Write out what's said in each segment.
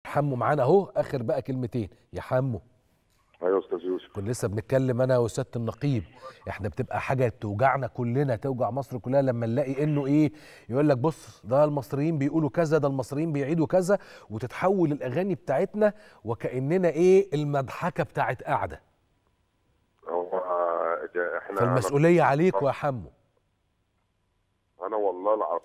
حمو معانا اهو اخر بقى كلمتين يا حمو ايوه يا استاذ يوسف كنا لسه بنتكلم انا وسياده النقيب احنا بتبقى حاجه توجعنا كلنا توجع مصر كلها لما نلاقي انه ايه يقول لك بص ده المصريين بيقولوا كذا ده المصريين بيعيدوا كذا وتتحول الاغاني بتاعتنا وكاننا ايه المضحكه بتاعت قاعده هو ده احنا فالمسؤوليه عليك يا حمو انا, أنا والله العظيم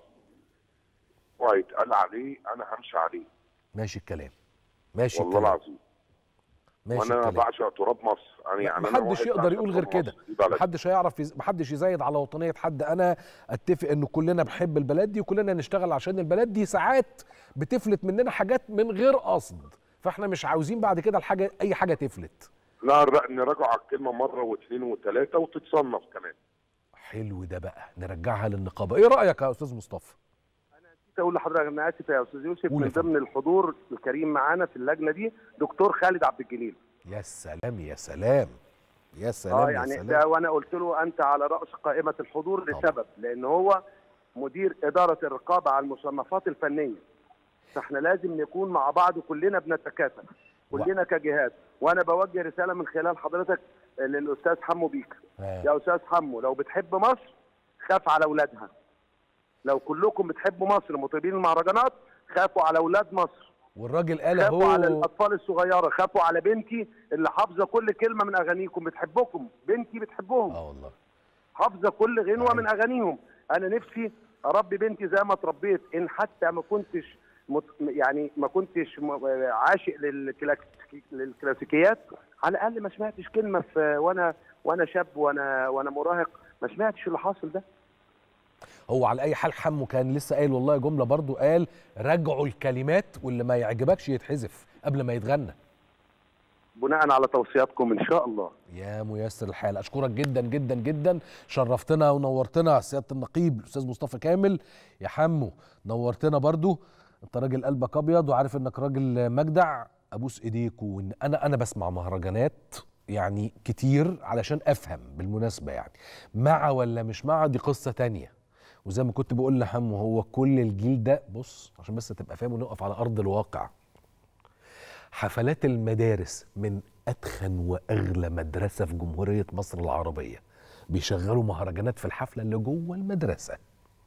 وهيتقال عليه انا همشي عليه ماشي الكلام ماشي والله الكلام العظيم ماشي وانا الكلام بعشق تراب مصر انا يعني أنا محدش واحد يقدر بعشق يقول غير تراب كده مصر. دي بلدي. محدش هيعرف يز... محدش يزايد على وطنيه حد انا اتفق انه كلنا بنحب البلد دي وكلنا نشتغل عشان البلد دي ساعات بتفلت مننا حاجات من غير قصد فاحنا مش عاوزين بعد كده الحاجه اي حاجه تفلت لا نر- نراجع على الكلمه مره واثنين وثلاثه وتتصنف كمان حلو ده بقى نرجعها للنقابه ايه رايك يا استاذ مصطفى نسيت اقول لحضرتك انا اسف يا استاذ يوسف قول يا من ضمن الحضور الكريم معانا في اللجنه دي دكتور خالد عبد الجليل يا سلام يا سلام يا سلام اه يا يعني سلام ده وانا قلت له انت على راس قائمه الحضور طبعا. لسبب لان هو مدير اداره الرقابه على المصنفات الفنيه فاحنا لازم نكون مع بعض كلنا بنتكاتف كلنا كجهات وانا بوجه رساله من خلال حضرتك للاستاذ حمو بيك آه. يا استاذ حمو لو بتحب مصر خاف على اولادها لو كلكم بتحبوا مصر مطربين المهرجانات خافوا على اولاد مصر والراجل قال خافوا على اهو الاطفال الصغيره خافوا على بنتي اللي حافظه كل كلمه من اغانيكم بتحبكم بنتي بتحبهم اه والله حافظه كل غنوه أيوة. من اغانيهم انا نفسي اربي بنتي زي ما اتربيت ان حتى ما كنتش مت... يعني ما كنتش م... عاشق للكلاسيك... للكلاسيكيات على الاقل ما سمعتش كلمه في وانا وانا شاب وانا وانا مراهق ما سمعتش اللي حاصل ده هو على اي حال حمو كان لسه قايل والله جمله برضو قال راجعوا الكلمات واللي ما يعجبكش يتحذف قبل ما يتغنى بناء على توصياتكم ان شاء الله يا ميسر الحال اشكرك جدا جدا جدا شرفتنا ونورتنا سياده النقيب الاستاذ مصطفى كامل يا حمو نورتنا برضو انت راجل قلبك ابيض وعارف انك راجل مجدع ابوس ايديك وان انا انا بسمع مهرجانات يعني كتير علشان افهم بالمناسبه يعني مع ولا مش مع دي قصه تانية وزي ما كنت بقول لحمو هو كل الجيل ده بص عشان بس تبقى فاهم ونقف على ارض الواقع حفلات المدارس من اتخن واغلى مدرسه في جمهوريه مصر العربيه بيشغلوا مهرجانات في الحفله اللي جوه المدرسه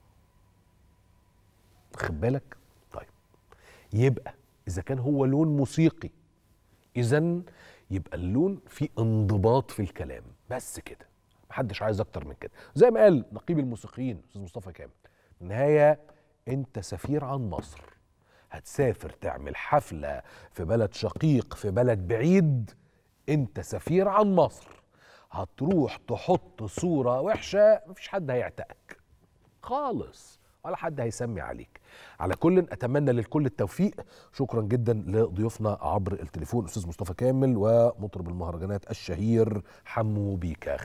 خد بالك طيب يبقى اذا كان هو لون موسيقي اذا يبقى اللون فيه انضباط في الكلام بس كده محدش عايز اكتر من كده زي ما قال نقيب الموسيقيين استاذ مصطفى كامل النهايه انت سفير عن مصر هتسافر تعمل حفله في بلد شقيق في بلد بعيد انت سفير عن مصر هتروح تحط صوره وحشه مفيش حد هيعتقك خالص ولا حد هيسمي عليك على كل اتمنى للكل التوفيق شكرا جدا لضيوفنا عبر التليفون استاذ مصطفى كامل ومطرب المهرجانات الشهير حمو بيكا